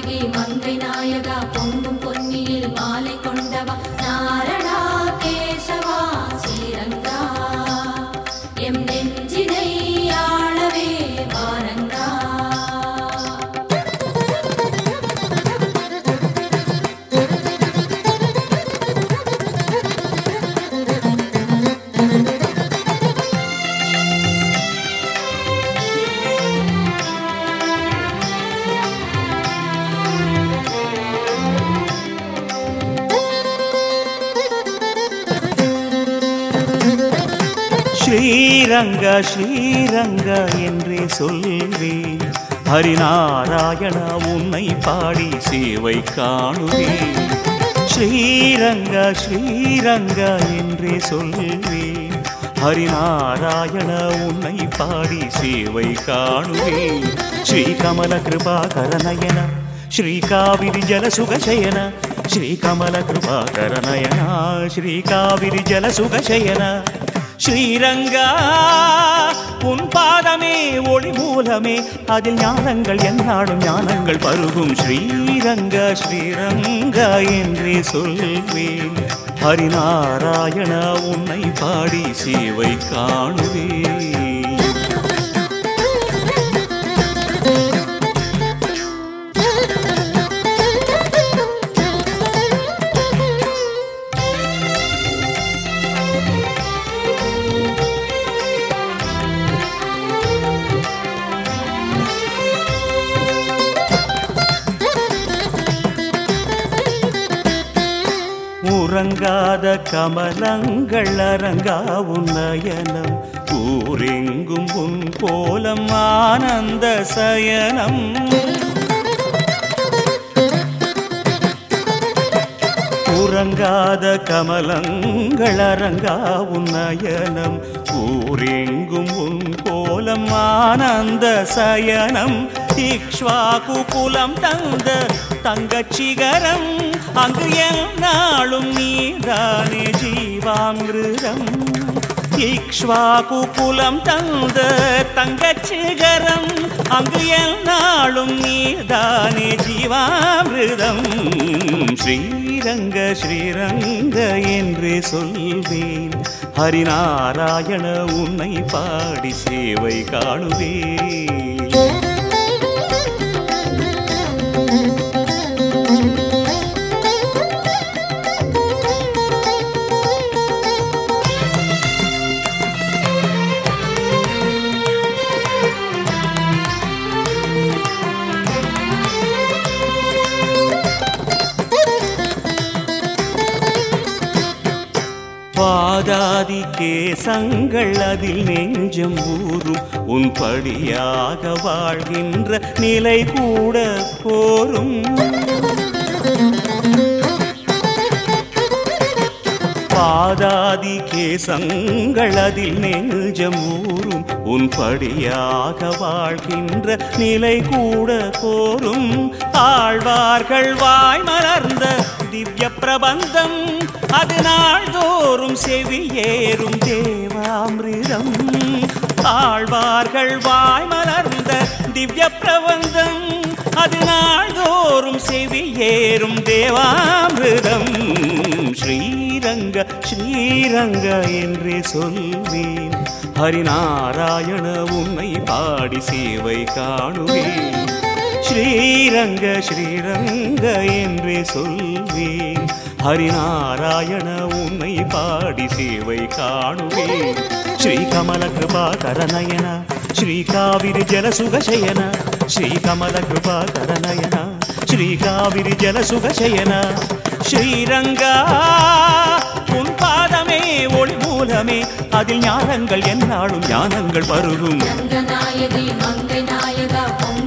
ரங்கநாயகி மங்கை நாயகா பொங்கும் பொன்னியில் மாலை கொண்டவா நாரணா கேசவா ஸ்ரீரங்கா எம் நெஞ்சினை ஆளவே வாரங்கா ஸ்ரீரங்க ஸ்ரீரங்க என்றே சொல்வேன் ஹரிநாராயணா உன்னை பாடி சேவை காணுவேன் ஸ்ரீரங்க ஸ்ரீரங்க என்றே சொல்வேன் ஹரிநாராயண உன்னை பாடி சேவை காணுவேன் ஸ்ரீ கமல கிருபாகரநயன ಶ್ರೀ ಕಾವಿರಿ ಜಲ ಸುಖ ಶಯನ ಶ್ರೀ ಕಮಲ ಕೃಪಾಕರ ನಯನ ಶ್ರೀ ಕಾವಿರಿ ಜಲ ಸುಖ ಶಯನ ஸ்ரீரங்கா உன் பாதமே ஒளி மூலமே அதில் ஞானங்கள் என்னாடும் ஞானங்கள் பருகும் ஸ்ரீரங்க ஸ்ரீரங்க என்றே சொல்வேன் ஹரிநாராயண உன்னை பாடி சேவை காணுவேன் உறங்காத கமலங்கள் அரங்கா உன்னயனம் ஊரெங்கும் உன் கோலம் ஆனந்த சயனம் உறங்காத கமலங்கள் அரங்கா உன்னயனம் ஊரெங்கும் உன் கோலம் ஆனந்த சயனம் இக்ஷ்வாகு குலம் தந்த தங்கச் சிகரம் அங்கு எந்நாளும் நீதானே ஜீவாமிருதம் இக்ஷ்வாகு குலம் தந்த தங்கச் சிகரம் அங்கு எந்நாளும் நீதானே ஜீவாமிருதம் ஸ்ரீரங்க ஸ்ரீரங்க என்று சொல்வேன் ஹரிநாராயண உன்னை பாடி சேவை காணுவேன் பாதாதி கேசங்கள் அதில் நெஞ்சம் ஊறும் உன் படியாக வாழ்கின்ற நிலை கூட போரும் பாதாதி கேசங்கள் அதில் நெஞ்சம் ஊறும் உன் படியாக வாழ்கின்ற நிலை கூட போரும் ஆழ்வார்கள் வாய் மலர்ந்த திவ்ய பிரபந்தம் அது நாள்தோறும் செவியேறும் தேவாமிர்தம் ஆழ்வார்கள் வாய் மலர்ந்த திவ்ய பிரபந்தம் அது நாள்தோறும் செவியேறும் தேவாமிர்தம் ஸ்ரீரங்க ஸ்ரீரங்க என்றே சொல்வேன் ஹரிநாராயண உன்னை பாடி சேவை காணுவேன் ஸ்ரீரங்க ஸ்ரீரங்க என்றே சொல்வேன் ஹரிநாராயண உன்னை பாடி சேவை காணுவேன் ஸ்ரீ கமல கிருபாகரநயன ஸ்ரீ காவிரி ஜல சுகசயன ஸ்ரீ கமல கிருபாகரநயன ஸ்ரீ காவிரி ஜல சுகசயன ஸ்ரீரங்கா உன் பாதமே ஒளி மூலமே அதில் ஞானங்கள் என்னாலும் ஞானங்கள் பருகும் ரங்கநாயகி மங்கை நாயகா பொங்கும்